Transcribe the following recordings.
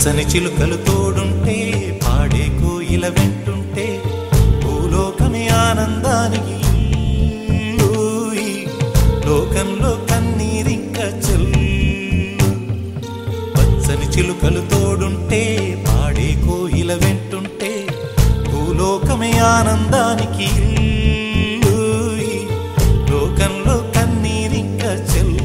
పచ్చని చిలుకలు తోడుంటే పాడే కోయిల వెంటుంటే భూలోకమే ఆనందానికి ఊయి. లోకంలో కన్నీరింక చెల్లు పచ్చని చిలుకలు తోడుంటే పాడే కోయిల వెంటుంటే భూలోకమే ఆనందానికి ఊయి. లోకంలో కన్నీరింక చెల్లు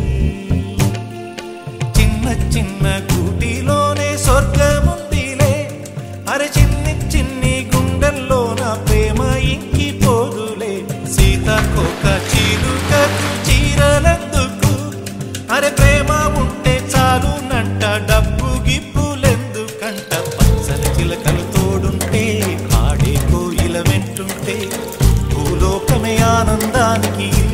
చిన్న చిన్న కూటిలోనే స్వర్గముందిలే అరే చిన్ని చిన్ని గుండెల్లో నా ప్రేమ ఇంకి పోదులే సీతాకోక చీలుకకు చీరలందుకు అరే ప్రేమ ఉంటే చాలు నంట డబ్బు గిప్పులెందుకంట పచ్చని చిలకలు తోడుంటే పాడే కోయిల వెంటుంటే భూలోకమే ఆనందానికి